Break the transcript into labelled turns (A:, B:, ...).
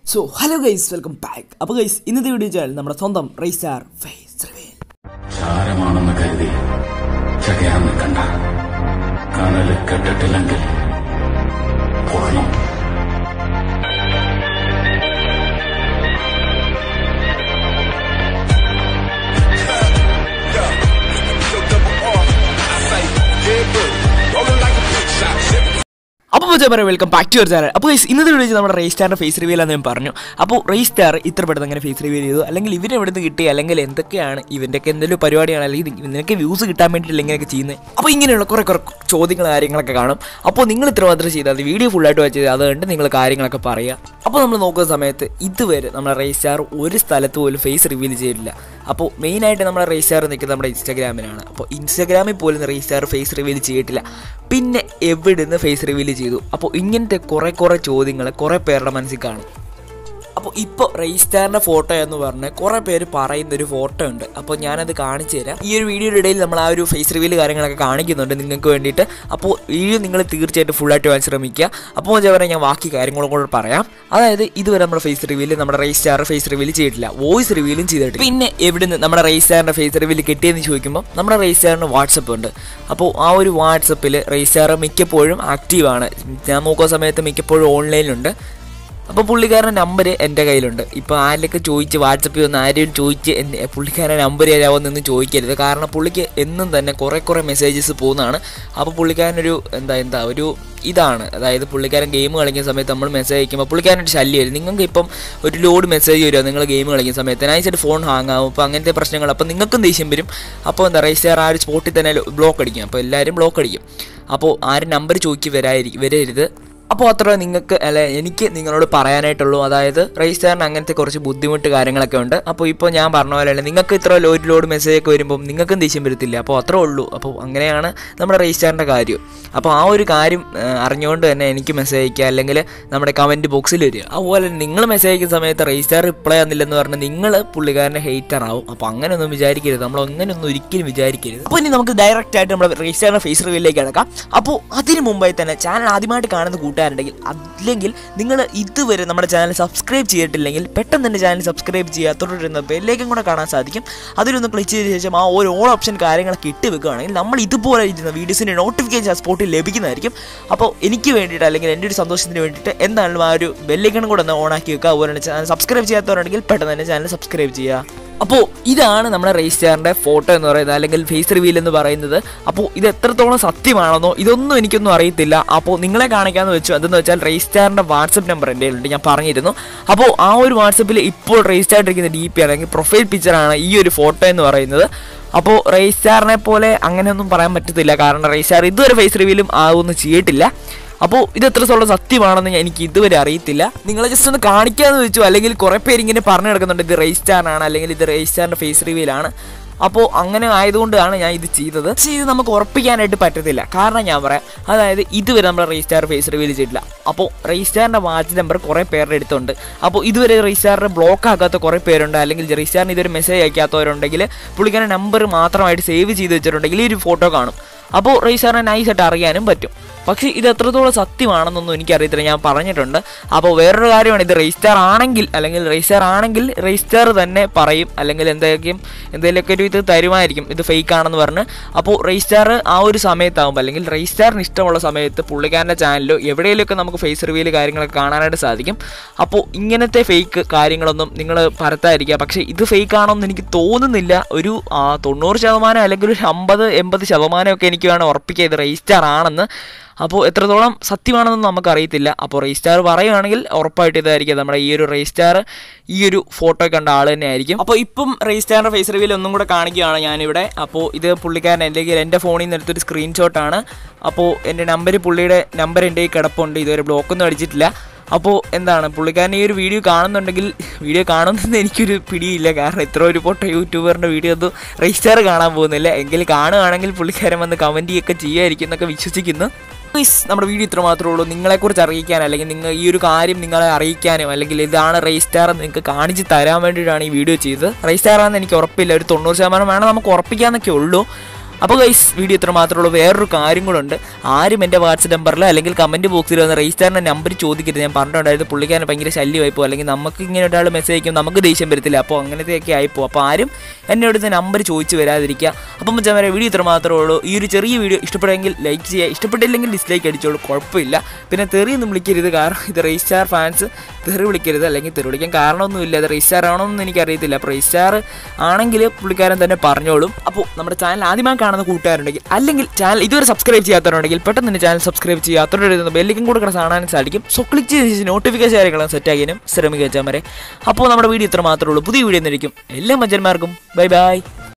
A: so hello guys welcome back അപ്പോൾ guys ഇന്നത്തെ video വെച്ചാൽ നമ്മുടെ സ്വന്തം റൈസ്റ്റാർ ഫേസ് റിവീൽ
B: ചാരമാണെന്ന് കരുതി ചകയാൻ നിൽക്കണ്ട കനല് കെട്ടിട്ടില്ലെങ്കിൽ പൊള്ളും
A: അപ്പോൾ വെച്ചാൽ പറയാം welcome back to your channel അപ്പോൾ ഗൈസ് ഇന്നത്തെ വീഡിയോ വെച്ചാൽ നമ്മുടെ റൈസ്റ്റാറിൻ്റെ ഫേസ് റിവീൽ എന്ന് ഞാൻ പറഞ്ഞു അപ്പോൾ റൈസ്റ്റാർ ഇത്ര പെട്ടെന്ന് അങ്ങനെ ഫേസ് റിവീൽ ചെയ്തു അല്ലെങ്കിൽ ഇവരെ എവിടെ നിന്ന് കിട്ടി അല്ലെങ്കിൽ എന്തൊക്കെയാണ് ഇവൻ്റെയൊക്കെ എന്തെങ്കിലും പരിപാടിയാണ് അല്ലെങ്കിൽ നിനക്ക് വ്യൂസ് കിട്ടാൻ വേണ്ടിയിട്ടില്ല ഇങ്ങനെയൊക്കെ ചെയ്യുന്നത് അപ്പോൾ ഇങ്ങനെയുള്ള കുറേ കുറേ ചോദ്യങ്ങൾ കാര്യങ്ങളൊക്കെ കാണും അപ്പോൾ നിങ്ങൾ ഇത്ര മാത്രം ചെയ്താൽ മതി വീഡിയോ ഫുള്ളായിട്ട് വെച്ചത് അതുകൊണ്ട് നിങ്ങൾ കാര്യങ്ങളൊക്കെ പറയുക അപ്പോൾ നമ്മൾ നോക്കുന്ന സമയത്ത് ഇതുവരെ നമ്മുടെ റൈസ്റ്റാർ ഒരു സ്ഥലത്ത് പോലും ഫേസ് റിവീൽ ചെയ്തിട്ടില്ല അപ്പോൾ മെയിനായിട്ട് നമ്മുടെ റേസ്റ്റാർ നിൽക്കുന്നത് നമ്മുടെ ഇൻസ്റ്റാഗ്രാമിലാണ് അപ്പോൾ ഇൻസ്റ്റാഗ്രാമിൽ പോലും റേസ്റ്റാർ ഫേസ് റിവീൽ ചെയ്തിട്ടില്ല പിന്നെ എവിടുന്ന് ഫേസ് റിവീൽ ചെയ്തു അപ്പോൾ ഇങ്ങനത്തെ കുറേ കുറേ ചോദ്യങ്ങൾ കുറേ പേരുടെ മനസ്സിൽ കാണും അപ്പോൾ ഇപ്പോൾ റെയ്സ്റ്റാറിൻ്റെ ഫോട്ടോ എന്ന് പറഞ്ഞ് കുറേ പേര് പറയുന്ന ഒരു ഫോട്ടോ ഉണ്ട് അപ്പോൾ ഞാനത് കാണിച്ചു തരാം ഈ ഒരു വീഡിയോയുടെ ഇടയിൽ നമ്മൾ ആ ഒരു ഫേസ് റിവീൽ കാര്യങ്ങളൊക്കെ കാണിക്കുന്നുണ്ട് നിങ്ങൾക്ക് വേണ്ടിയിട്ട് അപ്പോൾ വീഡിയോ നിങ്ങൾ തീർച്ചയായിട്ടും ഫുള്ളായിട്ട് വാൻ ശ്രമിക്കുക അപ്പോൾ ഞാൻ പറയാം ഞാൻ ബാക്കി കാര്യങ്ങളും കൂടെ പറയാം അതായത് ഇതുവരെ നമ്മുടെ ഫേസ് റിവീൽ നമ്മുടെ റെയ്സ്റ്റാർ ഫേസ് റിവീൽ ചെയ്തിട്ടില്ല വോയിസ് റിവീലും ചെയ്തിട്ടില്ല പിന്നെ എവിടുന്ന് നമ്മുടെ റെയ്സ്റ്റാറിൻ്റെ ഫേസ് റിവീൽ കിട്ടിയെന്ന് ചോദിക്കുമ്പോൾ നമ്മുടെ റെയ്സ്റ്റാറിന് വാട്സപ്പ് ഉണ്ട് അപ്പോൾ ആ ഒരു വാട്സപ്പിൽ റെയ്സ്റ്റാർ മിക്കപ്പോഴും ആക്റ്റീവാണ് ഞാൻ നോക്കുന്ന സമയത്ത് മിക്കപ്പോഴും ഓൺലൈനിലുണ്ട് അപ്പോൾ പുള്ളിക്കാരൻ്റെ നമ്പർ എൻ്റെ കയ്യിലുണ്ട് ഇപ്പോൾ ആരിലൊക്കെ ചോദിച്ച് വാട്സപ്പിൽ വന്ന് ആരെയും ചോദിച്ച് എൻ്റെ പുള്ളിക്കാരൻ്റെ നമ്പർ തരാമെന്നൊന്ന് ചോദിക്കരുത് കാരണം പുള്ളിക്ക് എന്നും തന്നെ കുറേ കുറേ മെസ്സേജസ് പോകുന്നതാണ് അപ്പോൾ പുള്ളിക്കാരനൊരു എന്താ എന്താ ഒരു ഇതാണ് അതായത് പുള്ളിക്കാരൻ ഗെയിം കളിക്കുന്ന സമയത്ത് നമ്മൾ മെസ്സേജ് അയക്കുമ്പോൾ പുള്ളിക്കാരൻ്റെ ശല്യമായിരുന്നു നിങ്ങൾക്ക് ഇപ്പം ഒരു ലോഡ് മെസ്സേജ് വരുമോ നിങ്ങൾ ഗെയിം കളിക്കുന്ന സമയത്ത് നൈസായിട്ട് ഫോൺ ഹാങ് ആവും അപ്പോൾ അങ്ങനത്തെ പ്രശ്നങ്ങൾ അപ്പോൾ നിങ്ങൾക്കും ദേഷ്യം വരും അപ്പോൾ എന്താ റൈസ്റ്റർ ആ ഒരു സ്പോട്ടിൽ തന്നെ ബ്ലോക്ക് അടിക്കും അപ്പോൾ എല്ലാവരും ബ്ലോക്ക് അടിക്കും അപ്പോൾ ആരും നമ്പർ ചോദിക്കി വരാതിരി വരരുത് അപ്പോൾ അത്ര നിങ്ങൾക്ക് അല്ല എനിക്ക് നിങ്ങളോട് പറയാനായിട്ടുള്ളൂ അതായത് രജിസ്റ്ററിന് അങ്ങനത്തെ കുറച്ച് ബുദ്ധിമുട്ട് കാര്യങ്ങളൊക്കെ ഉണ്ട് അപ്പോൾ ഇപ്പോൾ ഞാൻ പറഞ്ഞ പോലെ തന്നെ നിങ്ങൾക്ക് ഇത്ര ലോഡ് ലോഡ് മെസ്സേജ് ഒക്കെ വരുമ്പോൾ നിങ്ങൾക്കും ദേഷ്യം വരത്തില്ല അപ്പോൾ അത്രേ ഉള്ളൂ അപ്പോൾ അങ്ങനെയാണ് നമ്മുടെ രജിസ്റ്ററിൻ്റെ കാര്യം അപ്പോൾ ആ ഒരു കാര്യം ആ, അറിഞ്ഞുകൊണ്ട് തന്നെ എനിക്ക് മെസ്സേജ് അയക്കുക അല്ലെങ്കിൽ നമ്മുടെ കമൻറ്റ് ബോക്സിൽ വരിക അതുപോലെ നിങ്ങൾ മെസ്സേജ് അയക്കുന്ന സമയത്ത് രജിസ്റ്റർ റിപ്ലൈ തന്നില്ലെന്ന് പറഞ്ഞ് നിങ്ങൾ പുള്ളിക്കാരൻ്റെ ഹെയ്റ്റർ ആവും അപ്പോൾ അങ്ങനെയൊന്നും വിചാരിക്കരുത് നമ്മൾ അങ്ങനെയൊന്നും ഒരിക്കലും വിചാരിക്കരുത് അപ്പോൾ ഇനി നമുക്ക് ഡയറക്റ്റ് ആയിട്ട് നമ്മുടെ രജിസ്റ്ററിൻ്റെ ഫേസ് റിവ്യൂലേക്ക് കിടക്കാം അപ്പോൾ അതിന് മുമ്പായി തന്നെ ചാനൽ ആദ്യമായിട്ട് കാണുന്ന കൂട്ടുകാരുണ്ടെങ്കിൽ അല്ലെങ്കിൽ നിങ്ങൾ ഇതുവരെ നമ്മുടെ ചാനൽ സബ്സ്ക്രൈബ് ചെയ്തിട്ടില്ലെങ്കിൽ പെട്ടെന്ന് തന്നെ ചാനൽ സബ്സ്ക്രൈബ് ചെയ്യുക തുടരുന്ന ബെല്ലേക്കും കൂടെ കാണാൻ സാധിക്കും അതിലൊന്ന് ക്ലിക്ക് ചെയ്ത ശേഷം ആ ഒരു ഓൾ ഓപ്ഷൻ കാര്യങ്ങളൊക്കെ ഇട്ട് വെക്കുകയാണെങ്കിൽ നമ്മൾ ഇതുപോലെ ഇരുന്ന വീഡിയോസിൻ്റെ നോട്ടിഫിക്കേഷൻ ആ സ്പോട്ടിൽ ലഭിക്കുന്നതായിരിക്കും അപ്പോൾ എനിക്ക് വേണ്ടിയിട്ട് അല്ലെങ്കിൽ എൻ്റെ ഒരു സന്തോഷത്തിന് വേണ്ടിയിട്ട് എന്തായാലും ആ ഒരു ബെല്ലേക്കണം കൂടെ ഒന്ന് ഓണാക്കി വെക്കുക അതുപോലെ തന്നെ ചാനൽ സബ്സ്ക്രൈബ് ചെയ്യാത്തവരുണ്ടെങ്കിൽ പെട്ടെന്ന് തന്നെ ചാനൽ സബ്സ്ക്രൈബ് ചെയ്യുക അപ്പോൾ ഇതാണ് നമ്മുടെ രജിസ്റ്റാറിൻ്റെ ഫോട്ടോ എന്ന് പറയുന്നത് അല്ലെങ്കിൽ ഫേസ് റിവീൽ എന്ന് പറയുന്നത് അപ്പോൾ ഇത് എത്രത്തോളം സത്യമാണെന്നോ ഇതൊന്നും എനിക്കൊന്നും അറിയത്തില്ല അപ്പോൾ നിങ്ങളെ കാണിക്കാമെന്ന് വെച്ചു അതെന്ന് വെച്ചാൽ രജിസ്റ്റാറിൻ്റെ വാട്സപ്പ് നമ്പർ എൻ്റെ കയ്യിലുണ്ട് ഞാൻ പറഞ്ഞിരുന്നു അപ്പോൾ ആ ഒരു വാട്സപ്പിൽ ഇപ്പോൾ രജിസ്റ്റർ ആയിട്ടിരിക്കുന്ന ഡി പി അല്ലെങ്കിൽ പ്രൊഫൈൽ പിക്ചറാണ് ഈ ഒരു ഫോട്ടോ എന്ന് പറയുന്നത് അപ്പോൾ റെയ്സ്റ്റാറിനെ പോലെ അങ്ങനെയൊന്നും പറയാൻ പറ്റത്തില്ല കാരണം റെയ്സ്റ്റാർ ഇതുവരെ ഫേസ് റിവീലും ആവുമെന്ന് ചെയ്തിട്ടില്ല അപ്പോൾ ഇത് എത്രത്തോളം സത്യമാണെന്ന് ഞാൻ- എനിക്ക് ഇതുവരെ അറിയത്തില്ല നിങ്ങളെ ജസ്റ്റ് ഒന്ന് കാണിക്കാന്ന് വെച്ചു അല്ലെങ്കിൽ കുറേ പേര് ഇങ്ങനെ പറഞ്ഞു നടക്കുന്നുണ്ട് ഇത് റെയ്സ്റ്റാറിനാണ് അല്ലെങ്കിൽ ഇത് റെയ്സ്റ്റാറിൻ്റെ ഫേസ് റിവീലാണ് അപ്പോൾ അങ്ങനെ ആയതുകൊണ്ടാണ് ഞാൻ ഇത് ചെയ്തത് പക്ഷേ ഇത് നമുക്ക് ഉറപ്പിക്കാനായിട്ട് പറ്റത്തില്ല കാരണം ഞാൻ പറയാം അതായത് ഇതുവരെ നമ്മൾ റെയ്സ്റ്റാർ ഫേസ് റിവീൽ ചെയ്തിട്ടില്ല അപ്പോൾ റെയ്സ്റ്റാറിൻ്റെ വാച്ച് നമ്പർ കുറേ പേരുടെ അടുത്തുണ്ട് അപ്പോൾ ഇതുവരെ റെയ്സ്റ്റാറിനെ ബ്ലോക്ക് ആക്കാത്ത കുറേ പേരുണ്ട് അല്ലെങ്കിൽ റെയ്സ്റ്റാറിന് ഇതൊരു മെസ്സേജ് അയക്കാത്തവരുണ്ടെങ്കിൽ പുള്ളിക്കാരൻ നമ്പർ മാത്രമായിട്ട് സേവ് ചെയ്ത് വെച്ചിട്ടുണ്ടെങ്കിൽ ഈ ഒരു ഫോട്ടോ കാണും അപ്പോൾ റെയ്സ്റ്റാറിനെ നൈസായിട്ട് അറിയാനും പറ്റും പക്ഷേ ഇത് എത്രത്തോളം സത്യമാണെന്നൊന്നും എനിക്കറിയത്തില്ല ഞാൻ പറഞ്ഞിട്ടുണ്ട് അപ്പോൾ വേറൊരു കാര്യമാണ് ഇത് രജിസ്റ്റർ ആണെങ്കിൽ അല്ലെങ്കിൽ രജിസ്റ്റർ ആണെങ്കിൽ രജിസ്റ്റർ തന്നെ പറയും അല്ലെങ്കിൽ എന്തൊക്കെയും എന്തെങ്കിലുമൊക്കെ ഒരു ഇത് തരുമായിരിക്കും ഇത് ഫേക്ക് ആണെന്ന് പറഞ്ഞ് അപ്പോൾ രജിസ്റ്റർ ആ ഒരു സമയത്താകുമ്പോൾ അല്ലെങ്കിൽ രജിസ്റ്ററിന് ഇഷ്ടമുള്ള സമയത്ത് പുള്ളിക്കാരൻ്റെ ചാനലിലോ എവിടെയെങ്കിലുമൊക്കെ നമുക്ക് ഫേസ് റിവ്യൂല് കാര്യങ്ങളൊക്കെ കാണാനായിട്ട് സാധിക്കും അപ്പോൾ ഇങ്ങനത്തെ ഫേക്ക് കാര്യങ്ങളൊന്നും നിങ്ങൾ പരത്താതിരിക്കുക പക്ഷേ ഇത് ഫേക്ക് ആണോ എന്ന് എനിക്ക് തോന്നുന്നില്ല ഒരു ആ, തൊണ്ണൂറ് ശതമാനം അല്ലെങ്കിൽ ഒരു അമ്പത് എൺപത് ശതമാനമൊക്കെ എനിക്ക് വേണം ഉറപ്പിക്കുക ഇത് രജിസ്റ്റർ ആണെന്ന് അപ്പോൾ എത്രത്തോളം സത്യമാണെന്ന് നമുക്കറിയത്തില്ല അപ്പോൾ റെയ്സ്റ്റാർ പറയുകയാണെങ്കിൽ ഉറപ്പായിട്ട് ഇതായിരിക്കും നമ്മുടെ ഈ ഒരു റെയ്സ്റ്റാർ ഈ ഒരു ഫോട്ടോ കണ്ട ആൾ തന്നെ ആയിരിക്കും അപ്പോൾ ഇപ്പം റെയ്സ്റ്റാറിൻ്റെ ഫേസ് റിവ്യൂൽ ഒന്നും കൂടെ കാണിക്കുകയാണ് ഞാനിവിടെ അപ്പോൾ ഇത് പുള്ളിക്കാരൻ അല്ലെങ്കിൽ എൻ്റെ ഫോണിൽ നിന്ന് എടുത്തൊരു സ്ക്രീൻഷോട്ടാണ് അപ്പോൾ എൻ്റെ നമ്പർ പുള്ളിയുടെ നമ്പർ എൻ്റെ കയ്യിൽ കിടപ്പുണ്ട് ഇതുവരെ ബ്ലോക്കൊന്നും അടിച്ചിട്ടില്ല അപ്പോൾ എന്താണ് പുള്ളിക്കാരൻ ഈ ഒരു വീഡിയോ കാണുന്നുണ്ടെങ്കിൽ വീഡിയോ കാണുമെന്ന് എനിക്കൊരു പിടിയില്ല കാരണം ഇത്ര ഒരു പൊട്ട യൂട്യൂബറിൻ്റെ വീഡിയോ ഒന്നും രജിസ്റ്റർ കാണാൻ പോകുന്നില്ല എങ്കിൽ കാണുകയാണെങ്കിൽ പുള്ളിക്കാരൻ വന്ന് കമൻറ്റ് ചെയ്യുകയൊക്കെ ചെയ്യുമായിരിക്കും എന്നൊക്കെ വിശ്വസിക്കുന്നു പ്ലീസ് നമ്മുടെ വീഡിയോ ഇത്ര മാത്രമേ ഉള്ളൂ നിങ്ങളെക്കുറിച്ച് അറിയിക്കാൻ അല്ലെങ്കിൽ നിങ്ങൾ ഈ ഒരു കാര്യം നിങ്ങളെ അറിയിക്കാനും അല്ലെങ്കിൽ ഇതാണ് റെയ്സ്റ്റാർ എന്ന് നിങ്ങൾക്ക് കാണിച്ച് തരാൻ വേണ്ടിയിട്ടാണ് ഈ വീഡിയോ ചെയ്തത് റെയ്സ്റ്റാർ ആണെന്ന് എനിക്ക് ഉറപ്പില്ല ഒരു തൊണ്ണൂറ് ശതമാനം വേണം നമുക്ക് ഉറപ്പിക്കാമെന്നൊക്കെ ഉള്ളൂ അപ്പോൾ ഗൈസ് വീഡിയോ ഇത്ര മാത്രമേ ഉള്ളൂ വേറൊരു കാര്യം കൂടെ ഉണ്ട് ആരും എൻ്റെ വാട്സപ്പ് നമ്പറിൽ അല്ലെങ്കിൽ കമൻറ്റ് ബോക്സിൽ വന്ന് രജിസ്റ്ററിൻ്റെ നമ്പർ ചോദിക്കരുത് ഞാൻ പറഞ്ഞിട്ടുണ്ടായിരുന്നു പുള്ളിക്കാരൻ ഭയങ്കര ശല്യമായി പോകും അല്ലെങ്കിൽ നമുക്ക് ഇങ്ങനെ ഒരാൾ മെസ്സേജ് അയക്കും നമുക്ക് ദേഷ്യം വരത്തില്ല അപ്പോൾ അങ്ങനത്തെയൊക്കെ ആയിപ്പോൾ അപ്പോൾ ആരും എന്നോട് നമ്പർ ചോദിച്ച് വരാതിരിക്കുക അപ്പം വെച്ചാൽ വരെ വീഡിയോ ഇത്ര മാത്രമേ ഉള്ളൂ ഈ ഒരു ചെറിയ വീഡിയോ ഇഷ്ടപ്പെടുമെങ്കിൽ ലൈക്ക് ചെയ്യുക ഇഷ്ടപ്പെട്ടില്ലെങ്കിൽ ഡിസ്ലൈക്ക് അടിച്ചോളൂ കുഴപ്പമില്ല പിന്നെ തെറിയൊന്നും വിളിക്കരുത് കാരണം ഇത് റെജിസ്റ്റാർ ഫാൻസ് തെറി വിളിക്കരുത് അല്ലെങ്കിൽ തെറി വിളിക്കാൻ കാരണമൊന്നുമില്ല അത് റെജിസ്റ്റാർ ആണോന്നും എനിക്കറിയത്തില്ല അപ്പോൾ റെജിസ്റ്റാർ ആണെങ്കിൽ പുള്ളിക്കാരൻ തന്നെ പറഞ്ഞോളും അപ്പോൾ നമ്മുടെ ചാനൽ ആദ്യമായി കാണുന്ന കൂട്ടുകാരുണ്ടെങ്കിൽ അല്ലെങ്കിൽ ചാനൽ ഇതുവരെ സബ്സ്ക്രൈബ് ചെയ്യാത്തവരുണ്ടെങ്കിൽ പെട്ടെന്ന് തന്നെ ചാനൽ സബ്സ്ക്രൈബ് ചെയ്യുക അത്രയുടെ ബെല്ലിക്കും കൂടെ കിടന്ന് കാണാനും സാധിക്കും സോ ക്ലിക്ക് ചെയ്ത് നോട്ടിഫിക്കേഷൻ കാര്യങ്ങളും സെറ്റ് ആക്കിയാലും ശ്രമിക്കുക വെച്ചാൽ വരെ അപ്പോൾ നമ്മുടെ വീഡിയോ ഇത്ര മാത്രമേ ഉള്ളൂ പുതിയ വീഡിയോ എന്നിരിക്കും എല്ലാ മജ്ജന്മാർക്കും ബൈ ബൈ